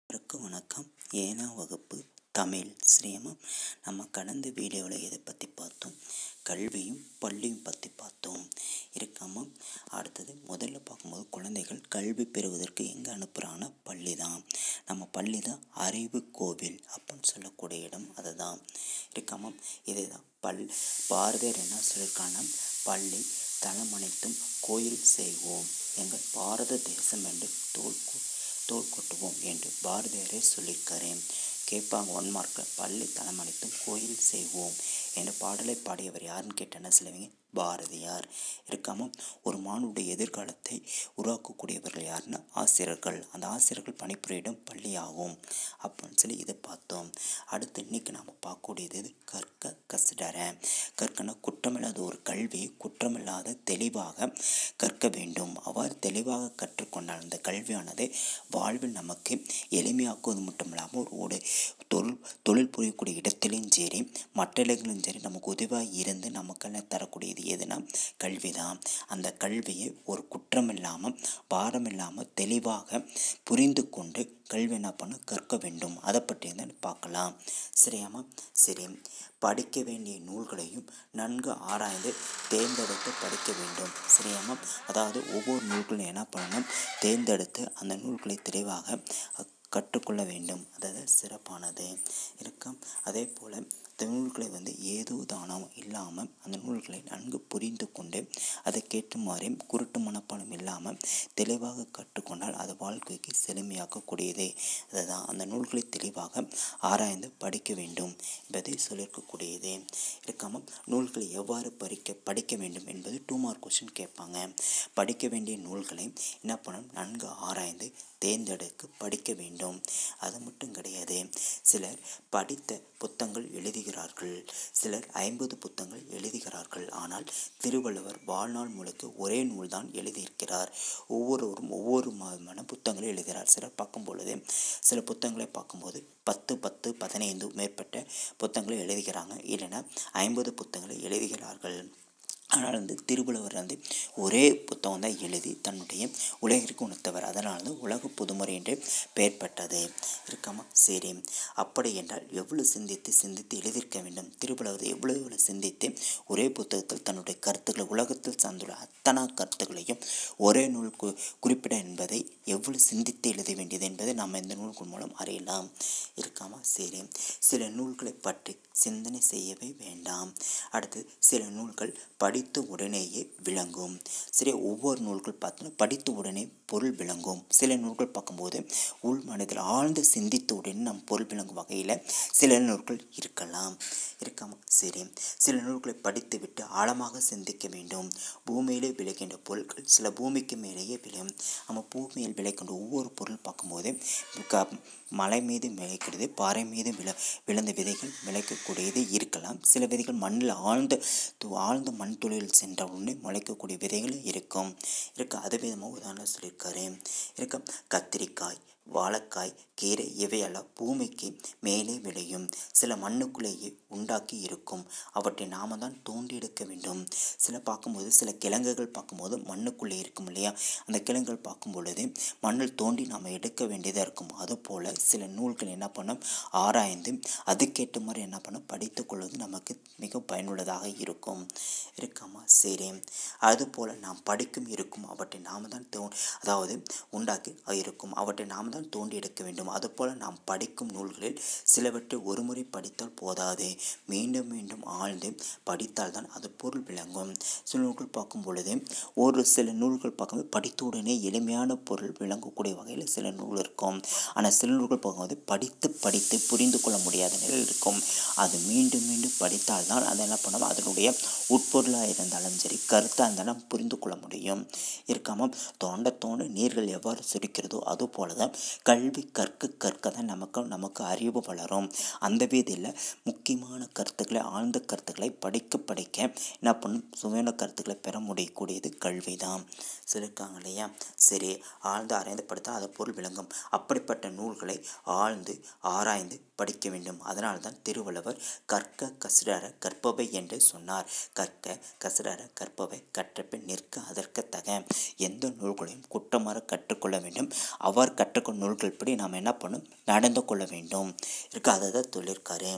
அனைவருக்கும் வணக்கம் ஏழாம் வகுப்பு தமிழ் சிரேமம் நம்ம கடந்த வீடியோவில் எதை பற்றி பார்த்தோம் கல்வியும் பள்ளியும் பற்றி பார்த்தோம் இருக்காம அடுத்தது முதல்ல பார்க்கும்போது குழந்தைகள் கல்வி பெறுவதற்கு எங்கே அனுப்புகிறாங்கன்னா பள்ளி தான் நம்ம பள்ளி தான் அறிவு கோவில் அப்படின்னு சொல்லக்கூடிய இடம் அதுதான் இருக்காம இதே தான் பல் பாரதியார் என்ன சொல்லியிருக்காங்கன்னா பள்ளி தளமனைத்தும் கோயில் செய்வோம் எங்கள் பாரத தேசம் என்று தோல் கொ- தோல் கொட்டுவோம் என்று பாரதியாரே சொல்லியிருக்கிறேன் கேட்பாங்க ஒன் மார்க்கில் பள்ளி தளமனைத்தும் கோயில் செய்வோம் என்ற பாடலை பாடியவர் யாருன்னு கேட்டேன்னா சொல்லுவீங்க பாரதியார் இருக்காம ஒரு மாணவனுடைய எதிர்காலத்தை உருவாக்கக்கூடியவர்கள் யாருன்னா ஆசிரியர்கள் அந்த ஆசிரியர்கள் பணிபுரியிடம் பள்ளி ஆகும் அப்படின்னு சொல்லி இதை பார்த்தோம் அடுத்து இன்னைக்கு நாம் பார்க்கக்கூடியது இது கற்க கசிடர கற்கன குற்றமில்லாத ஒரு கல்வி குற்றமில்லாத தெளிவாக கற்க வேண்டும் அவ்வாறு தெளிவாக கற்றுக்கொண்டால் அந்த கல்வியானது வாழ்வில் நமக்கு எளிமையாக்குவது மட்டும் இல்லாமல் ஒரு ஒரு தொழில் தொழில் புரியக்கூடிய இடத்திலும் சரி மற்ற இடங்களிலும் சரி நமக்கு உதவியாக இருந்து நமக்கெல்லாம் தரக்கூடியது எதுனா கல்வி தான் அந்த கல்வியை ஒரு குற்றம் இல்லாமல் பாரம் இல்லாமல் தெளிவாக புரிந்து கொண்டு கல்வி என்ன பண்ண கற்க வேண்டும் அதை பற்றி தான் பார்க்கலாம் சரியாமா சரி படிக்க வேண்டிய நூல்களையும் நன்கு ஆராய்ந்து தேர்ந்தெடுத்து படிக்க வேண்டும் சரியாமா அதாவது ஒவ்வொரு நூல்களும் என்ன பண்ணணும் தேர்ந்தெடுத்து அந்த நூல்களை தெளிவாக அஹ், கற்றுக்கொள்ள வேண்டும் அதாவது சிறப்பானது இருக்கும் அதே போல் அந்த நூல்களை வந்து ஏதோ தானம் இல்லாமல் அந்த நூல்களை நன்கு புரிந்து கொண்டு அதற்கேற்றுமாறே குருட்டு மனப்பாடம் இல்லாமல் தெளிவாக கற்றுக்கொண்டால் அது வாழ்க்கைக்கு செழுமையாக்கக்கூடியது அதுதான் அந்த நூல்களை தெளிவாக ஆராய்ந்து படிக்க வேண்டும் என்பதை சொல்லியிருக்கக்கூடியது இருக்காமல் நூல்களை எவ்வாறு படிக்க படிக்க வேண்டும் என்பது டூ மார்க் கொஸ்டின் கேட்பாங்க படிக்க வேண்டிய நூல்களை என்ன பண்ணணும் நன்கு ஆராய்ந்து தேர்ந்தெடுக்க படிக்க வேண்டும் அது மட்டும் கிடையாது சிலர் படித்த புத்தகங்கள் எழுதுகிறார்கள் சிலர் ஐம்பது புத்தகங்கள் எழுதுகிறார்கள் ஆனால் திருவள்ளுவர் வாழ்நாள் முழுக்க ஒரே நூல் தான் எழுதியிருக்கிறார் ஒவ்வொருவரும் ஒவ்வொரு விதமான புத்தகங்களை எழுதுகிறார் சிலர் பார்க்கும் பொழுது சில புத்தகங்களை பார்க்கும்போது பத்து பத்து பதினைந்து மேற்பட்ட புத்தகங்களை எழுதுகிறாங்க இல்லைன்னா ஐம்பது புத்தகங்களை எழுதுகிறார்கள் ஆனால் வந்து திருவள்ளுவர் வந்து ஒரே புத்தகம் தான் எழுதி தன்னுடைய உலகிற்கு உணர்த்தவர் அதனால் தான் உலக புதுமுறை என்று பெயர் பெற்றது இருக்காமா சரி அப்படி என்றால் எவ்வளவு சிந்தித்து சிந்தித்து எழுதியிருக்க வேண்டும் திருவள்ளுவர் எவ்வளவு எவ்வளவு சிந்தித்து ஒரே புத்தகத்தில் தன்னுடைய கருத்துக்களை உலகத்தில் சார்ந்துள்ள அத்தனை கருத்துக்களையும் ஒரே நூல் கு குறிப்பிட என்பதை எவ்வளவு சிந்தித்து எழுத வேண்டியது என்பதை நாம் இந்த நூல்கள் மூலம் அறியலாம் இருக்காமா சரி சில நூல்களை பற்றி சிந்தனை செய்யவே வேண்டாம் அடுத்து சில நூல்கள் படித்த உடனேயே விளங்கும் சரி ஒவ்வொரு நூல்கள் பார்த்தோன்னா படித்த உடனே பொருள் விளங்கும் சில நூல்கள் பார்க்கும்போது உள் மனதில் ஆழ்ந்து சிந்தித்த உடனே நம் பொருள் விளங்கும் வகையில் சில நூல்கள் இருக்கலாம் இருக்காம சரி சில நூல்களை படித்து விட்டு ஆழமாக சிந்திக்க வேண்டும் பூமியிலே விளைகின்ற பொருட்கள் சில பூமிக்கு மேலேயே விளையும் நம்ம பூமியில் விளைக்கின்ற ஒவ்வொரு பொருள் பார்க்கும்போது க மலை மீது விளைக்கிறது பாறை மீது விழ விழுந்த விதைகள் விளைக்கக்கூடியது இருக்கலாம் சில விதைகள் மண்ணில் ஆழ்ந்த து- ஆழ்ந்த மண் துளியில் சென்ற உடனே முளைக்கக்கூடிய விதைகள் இருக்கும் இருக்கு அது விதமாக உதாரணம் சொல்லியிருக்காரு இருக்க கத்திரிக்காய் வாழைக்காய் கீரை இவையெல்லாம் பூமிக்கு மேலே விளையும் சில மண்ணுக்குள்ளேயே உண்டாக்கி இருக்கும் அவற்றை நாம தான் தோண்டி எடுக்க வேண்டும் சில பார்க்கும்போது சில கிழங்குகள் பார்க்கும்போது மண்ணுக்குள்ளே இருக்கும் இல்லையா அந்த கிழங்குகள் பார்க்கும் பொழுது மண்ணில் தோண்டி நாம் எடுக்க வேண்டியதாக இருக்கும் அதுபோல் சில நூல்கள் என்ன பண்ணும் ஆராய்ந்து அதுக்கேற்ற மாதிரி என்ன பண்ணும் படித்துக் கொள்வது நமக்கு மிக பயனுள்ளதாக இருக்கும் இருக்காமா சரி அதுபோல் நாம் படிக்கும் இருக்கும் அவற்றை நாம தான் தோ அதாவது உண்டாக்கி இருக்கும் அவற்றை நாம் தான் தோண்டி எடுக்க வேண்டும் அதுபோல் நாம் படிக்கும் நூல்களில் சிலவற்றை ஒருமுறை படித்தால் போதாது மீண்டும் மீண்டும் ஆழ்ந்து படித்தால் தான் அது பொருள் விளங்கும் சில நூல்கள் பார்க்கும் பொழுது ஒரு சில நூல்கள் பார்க்கும்போது படித்த உடனே எளிமையான பொருள் விளங்கக்கூடிய வகையில் சில நூல் இருக்கும் ஆனால் சில நூல்கள் பார்க்கும்போது படித்து படித்து புரிந்து கொள்ள முடியாத நிலையில் இருக்கும் அது மீண்டும் மீண்டும் படித்தால் தான் அதை என்ன பண்ணும் அதனுடைய உட்பொருளாக இருந்தாலும் சரி கருத்தாக இருந்தாலும் புரிந்து கொள்ள முடியும் இருக்காமல் தோண்ட தோண்ட நீர்கள் எவ்வாறு சுருக்கிறதோ அதுபோல தான் கல்வி கற்க கற்க தான் நமக்கு நமக்கு அறிவு வளரும் அந்த வீதியில் முக்கியமான கருத்துக்களை ஆழ்ந்த கருத்துக்களை படிக்க படிக்க என்ன பண்ணும் சுவையான கருத்துக்களை பெற முடியக்கூடியது கல்வி தான் சொல்லியிருக்காங்க இல்லையா சரி ஆழ்ந்து ஆராய்ந்து படித்தால் அது பொருள் விளங்கும் அப்படிப்பட்ட நூல்களை ஆழ்ந்து ஆராய்ந்து படிக்க வேண்டும் அதனால் தான் திருவள்ளுவர் கற்க கசிடர கற்பவை என்று சொன்னார் கற்க கசிடர கற்பவை கற்றபின் நிற்க அதற்கு தக எந்த நூல்களையும் குற்றமற கற்றுக்கொள்ள வேண்டும் அவர் கற்றுக்கொள்ள இருக்கும் நூல்கள் படி நாம் என்ன பண்ணணும் நடந்து கொள்ள வேண்டும் இருக்கு அதை தான் சொல்லியிருக்காரு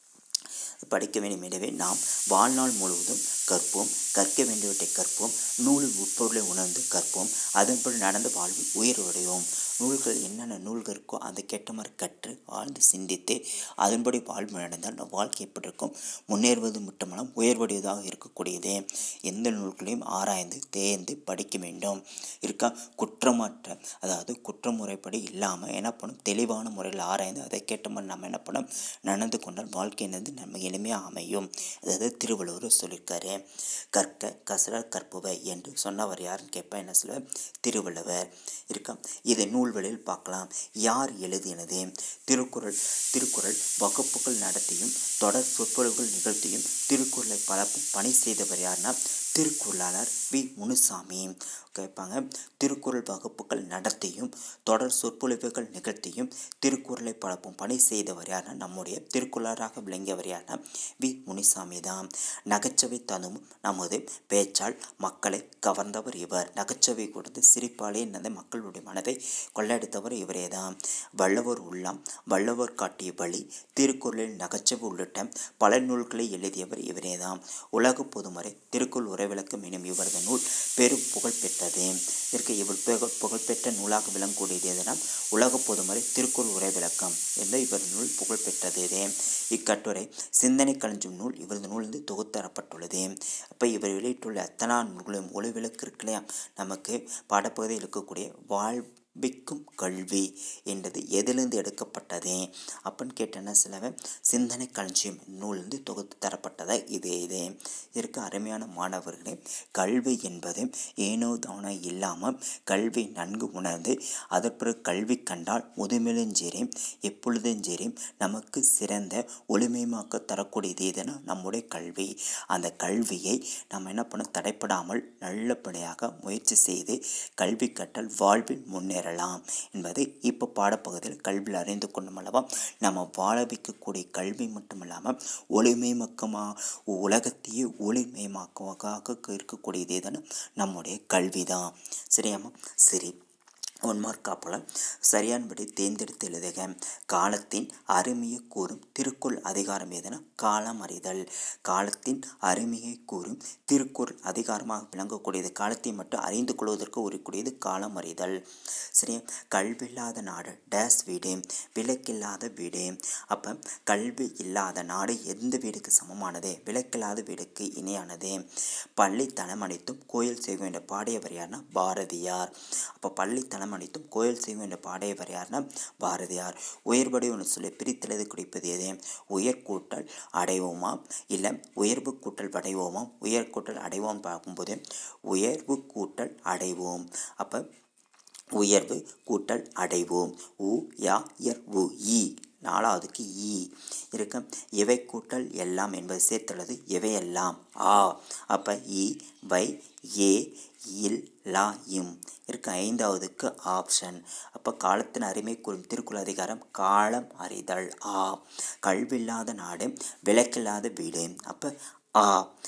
படிக்க வேண்டும் எனவே நாம் வாழ்நாள் முழுவதும் கற்போம் கற்க வேண்டியவற்றை கற்போம் நூலில் உட்பொருளை உணர்ந்து கற்போம் அதன்படி நடந்து வாழ்வில் உயர்வடைவோம் நூல்கள் என்னென்ன நூல்கள் இருக்கோ அதை கேட்ட மாதிரி கற்று ஆழ்ந்து சிந்தித்து அதன்படி வாழ்வு நடந்தால் நம் வாழ்க்கை எப்படி இருக்கும் முன்னேறுவது மட்டுமல்ல உயர்வடைவதாக இருக்கக்கூடியது எந்த நூல்களையும் ஆராய்ந்து தேர்ந்து படிக்க வேண்டும் இருக்கா குற்றமற்ற அதாவது குற்றமுறைப்படி இல்லாமல் என்ன பண்ணும் தெளிவான முறையில் ஆராய்ந்து அதை கேட்ட மாதிரி நம்ம என்ன பண்ணோம் நடந்து கொண்டால் வாழ்க்கை என்னது நம்ம எளிமையாக அமையும் அதாவது திருவள்ளுவர் சொல்லியிருக்காரு கற்க கசடர் கற்பவை என்று சொன்னவர் யாருன்னு கேட்பேன் என்ன சொல்ல திருவள்ளுவர் இருக்கா இதை நூல்களில் பார்க்கலாம் யார் எழுதினது திருக்குறள் திருக்குறள் வகுப்புகள் நடத்தியும் தொடர் சொற்பொழிவுகள் நிகழ்த்தியும் திருக்குறளை பல பணி செய்தவர் யாருன்னா திருக்குறளாளர் வி முனுசாமி கேட்பாங்க திருக்குறள் வகுப்புகள் நடத்தியும் தொடர் சொற்பொழிவுகள் நிகழ்த்தியும் திருக்குறளை பழப்பும் பணி செய்தவர் யாருன்னா நம்முடைய திருக்குறளராக விளங்கியவர் யாருன்னா வி முனிசாமி தான் நகைச்சுவை தனும் நமது பேச்சால் மக்களை கவர்ந்தவர் இவர் நகைச்சுவை கொடுத்து சிரிப்பாலே என்னது மக்களுடைய மனதை கொள்ளையடித்தவர் இவரே தான் வள்ளுவர் உள்ளம் வள்ளுவர் காட்டிய வழி திருக்குறளில் நகைச்சுவை உள்ளிட்ட பல நூல்களை எழுதியவர் இவரே தான் உலக பொதுமறை திருக்குறள் உரைவிளக்கம் எனும் இவரது நூல் பெரும் புகழ் பெற்றது இதற்கு இவர் புகழ் புகழ்பெற்ற நூலாக விளங்கக்கூடியது எதுனா உலக பொதுமறை திருக்குறள் உரைவிளக்கம் என்ற இவர் நூல் புகழ் பெற்றது இக்கட்டுரை சிந்தனை களஞ்சும் நூல் இவரது நூல் வந்து தொகுத்தரப்பட்டுள்ளது அப்போ இவர் வெளியிட்டுள்ள அத்தனா நூல்களும் ஒளிவிளக்கு இருக்கு இல்லையா நமக்கு பாடப்பகுதியில் இருக்கக்கூடிய வாழ் விக்கும் கல்வி என்றது எதிலிருந்து எடுக்கப்பட்டது அப்படின்னு கேட்டேன்னா சிலவன் சிந்தனை களஞ்சியம் நூலிருந்து தொகுத்து தரப்பட்டதா இது இது இதற்கு அருமையான மாணவர்களே கல்வி என்பது ஏனோ தானோ இல்லாமல் கல்வி நன்கு உணர்ந்து அதற்கு கல்வி கண்டால் முதுமையிலும் சரி எப்பொழுதும் சரி நமக்கு சிறந்த ஒளிமயமாக்க தரக்கூடியது எதுனா நம்முடைய கல்வி அந்த கல்வியை நம்ம என்ன பண்ண தடைப்படாமல் நல்லபடியாக முயற்சி செய்து கல்வி கற்றல் வாழ்வில் முன்னேற பெறலாம் என்பதை இப்போ பாடப்பகுதியில் கல்வியில் அறிந்து கொண்டும் அல்லவா நம்ம வாழ வைக்கக்கூடிய கல்வி மட்டுமல்லாமல் ஒளிமயமாக்கமாக உலகத்தையே ஒளிமயமாக்கமாக இருக்கக்கூடியதே தானே நம்முடைய கல்வி தான் சரியாமா சரி ஒன் மார்க் காப்பலாம் சரியானபடி தேர்ந்தெடுத்து எழுதுக காலத்தின் அருமையை கூறும் திருக்குறள் அதிகாரம் எதுனா காலம் அறிதல் காலத்தின் அருமையை கூறும் திருக்குறள் அதிகாரமாக விளங்கக்கூடியது காலத்தை மட்டும் அறிந்து கொள்வதற்கு உரியக்கூடியது காலம் அறிதல் சரியா கல்வியில்லாத நாடு டேஸ் வீடு விளக்கில்லாத வீடு அப்போ கல்வி இல்லாத நாடு எந்த வீடுக்கு சமமானது விளக்கில்லாத வீடுக்கு இணையானது பள்ளி தனம் அனைத்தும் கோயில் செய்ய வேண்டிய பாடியவர் யாருன்னா பாரதியார் அப்போ பள்ளி தனம் அனைத்தும் கோயில் செய்யும் என்ற பாடையவர் யார்னா பாரதியார் உயர்படி ஒன்று சொல்லி பிரித்தெழுது குடிப்பது எது உயர் கூட்டல் அடைவோமா இல்லை உயர்வு கூட்டல் அடைவோமா உயர் கூட்டல் அடைவோம் பார்க்கும்போது உயர்வு கூட்டல் அடைவோம் அப்போ உயர்வு கூட்டல் அடைவோம் உ யா இயர் உ இ நாலாவதுக்கு ஈ இருக்க இவை கூட்டல் எல்லாம் என்பது சேர்த்துள்ளது இவையெல்லாம் ஆ அப்போ இ வை ஏ இல் லா இம் இருக்க ஐந்தாவதுக்கு ஆப்ஷன் அப்போ காலத்தின் அருமை கூறும் திருக்குறள் அதிகாரம் காலம் அறிதல் ஆ கல்வில்லாத நாடு விளக்கில்லாத வீடு அப்போ ஆ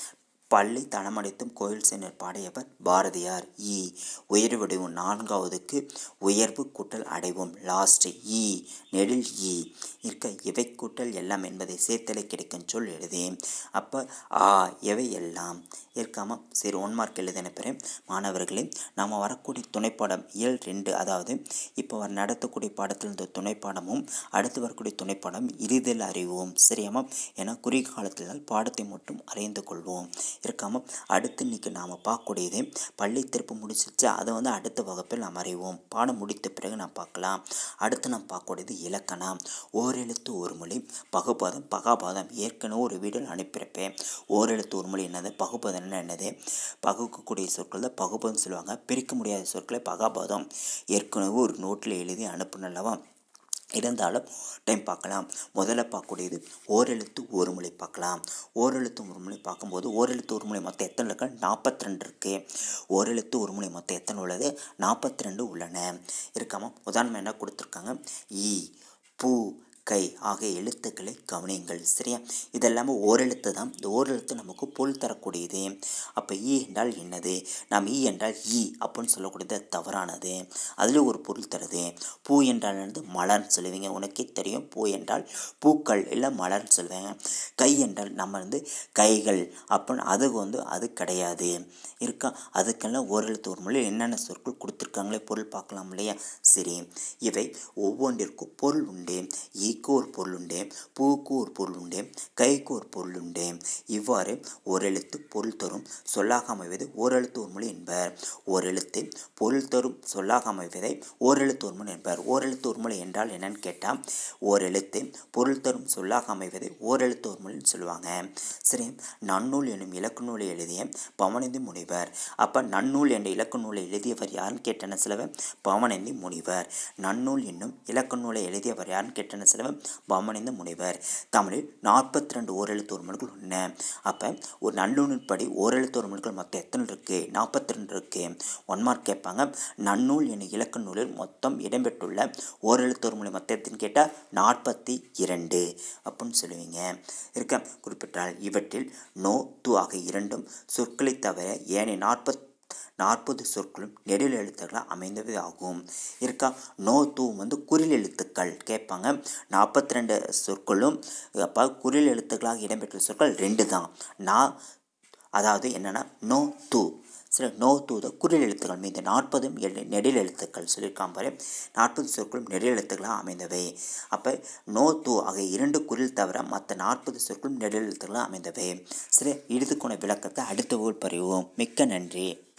பள்ளி தனமடைத்தும் கோயில் சென்னர் பாடியவர் பாரதியார் இ உயர்வு வடிவம் நான்காவதுக்கு உயர்வு கூட்டல் அடைவோம் லாஸ்ட் இ நெடில் இ இருக்க இவை கூட்டல் எல்லாம் என்பதை சேர்த்தலை கிடைக்கும் சொல் எழுதி அப்போ ஆ எவை எல்லாம் இருக்காமா சரி ஒன் மார்க் எழுதின பிறகு மாணவர்களே நம்ம வரக்கூடிய துணைப்பாடம் இயல் ரெண்டு அதாவது இப்போ வர நடத்தக்கூடிய பாடத்தில் இந்த துணைப்பாடமும் அடுத்து வரக்கூடிய துணைப்பாடம் இறுதியில் அறிவோம் சரியாமா ஏன்னா குறுகிய காலத்தில் பாடத்தை மட்டும் அறிந்து கொள்வோம் இருக்காமல் அடுத்து இன்றைக்கி நாம் பார்க்கக்கூடியது பள்ளி திருப்பு முடிச்சிருச்சு அதை வந்து அடுத்த வகுப்பில் நாம் அறிவோம் பாடம் முடித்த பிறகு நாம் பார்க்கலாம் அடுத்து நாம் பார்க்கக்கூடியது இலக்கணம் ஓரெழுத்து ஒரு மொழி பகுபாதம் பகாபாதம் ஏற்கனவே ஒரு வீடியோ அனுப்பியிருப்பேன் ஓரெழுத்து ஒரு மொழி என்னது பகுபாதம் என்னது பகுக்கக்கூடிய சொற்கள் தான் பகுபாதம் சொல்லுவாங்க பிரிக்க முடியாத சொற்களை பகாபாதம் ஏற்கனவே ஒரு நோட்டில் எழுதி அனுப்புனல்லவா இருந்தாலும் டைம் பார்க்கலாம் முதல்ல பார்க்கக்கூடியது ஓரெழுத்து ஒரு மொழி பார்க்கலாம் ஓரெழுத்து ஒரு மொழி பார்க்கும்போது ஓரெழுத்து ஒரு மொழி மொத்தம் எத்தனை இருக்கு நாற்பத்தி ரெண்டு இருக்குது ஓரெழுத்து ஒரு மொழி மொத்தம் எத்தனை உள்ளது நாற்பத்தி ரெண்டு உள்ளன இருக்காமல் உதாரணம் என்ன கொடுத்துருக்காங்க ஈ பூ கை ஆகிய எழுத்துக்களை கவனியுங்கள் சரியா இதெல்லாமே ஓரெழுத்து தான் இந்த ஓரெழுத்து நமக்கு பொருள் தரக்கூடியது அப்போ ஈ என்றால் என்னது நாம் ஈ என்றால் ஈ அப்படின்னு சொல்லக்கூடியது தவறானது அதில் ஒரு பொருள் தருது பூ என்றால் என்னது மலர்னு சொல்லுவீங்க உனக்கே தெரியும் பூ என்றால் பூக்கள் இல்லை மலர்னு சொல்லுவாங்க கை என்றால் நம்ம வந்து கைகள் அப்படின்னு அது வந்து அது கிடையாது இருக்கா அதுக்கெல்லாம் ஓரெழுத்து ஒரு மொழி என்னென்ன சொற்கள் கொடுத்துருக்காங்களே பொருள் பார்க்கலாம் இல்லையா சரி இவை ஒவ்வொன்றிற்கும் பொருள் உண்டு ஈக்கு ஒரு பொருள் உண்டு பூக்கு ஒரு பொருள் உண்டு கைக்கு ஒரு பொருள் உண்டு இவ்வாறு ஓரெழுத்து பொருள் தரும் சொல்லாக அமைவது ஓரெழுத்து ஒரு மொழி என்பர் ஓரெழுத்து பொருள் தரும் சொல்லாக அமைவதை ஓரெழுத்து ஒரு மொழி என்பர் ஓரெழுத்து ஒரு மொழி என்றால் என்னன்னு கேட்டால் ஓரெழுத்து பொருள் தரும் சொல்லாக அமைவதை ஓரெழுத்து ஒரு மொழின்னு சொல்லுவாங்க சரி நன்னூல் என்னும் இலக்கு நூலை எழுதிய பவனந்தி முனிவர் அப்போ நன்னூல் என்ற இலக்கு நூலை எழுதியவர் யாருன்னு கேட்டன சிலவன் பவனந்தி முனிவர் நன்னூல் என்னும் இலக்கு நூலை எழுதியவர் யாருன்னு கேட்டன சிலவன் பவனந்தி முனிவர் தமிழில் நாற்பத்தி ரெண்டு ஓரெழுத்து ஒரு மொழிகள் உண்டு அப்போ ஒரு நன்னூலின்படி ஓரெழுத்து ஒரு மொழிகள் மொத்தம் எத்தனை இருக்குது நாற்பத்தி ரெண்டு இருக்குது ஒன் மார்க் கேட்பாங்க நன்னூல் என்னும் இலக்கு நூலில் மொத்தம் இடம்பெற்றுள்ள ஓரெழுத்து ஒரு மொழி மொத்தம் எத்தனை கேட்டால் நாற்பத்தி இரண்டு அப்படின்னு சொல்லுவீங்க இருக்க குறிப்பிட்டால் இவற்றில் நோ து ஆகிய இரண்டும் சொற்களை தவிர ஏனைய நாற்பத் நாற்பது சொற்களும் நெடில் எழுத்துக்களாக அமைந்தவை ஆகும் இருக்கா நோ தூ வந்து குறில் எழுத்துக்கள் கேட்பாங்க நாற்பத்தி ரெண்டு சொற்களும் அப்போ குறில் எழுத்துக்களாக இடம்பெற்றுள்ள சொற்கள் ரெண்டு தான் நான் அதாவது என்னென்னா நோ தூ சில நோ தூத குறில் எழுத்துக்கள் மீது நாற்பதும் எழு நெடில் எழுத்துக்கள் சொல்லியிருக்கான் பாரு நாற்பது சொற்களும் நெடில் எழுத்துக்களாக அமைந்தவை அப்போ நோ தூ ஆகிய இரண்டு குறில் தவிர மற்ற நாற்பது சொற்களும் நெடில் எழுத்துக்களாக அமைந்தவை சில இதுக்குன விளக்கத்தை அடுத்த ஊர் பறிவோம் மிக்க நன்றி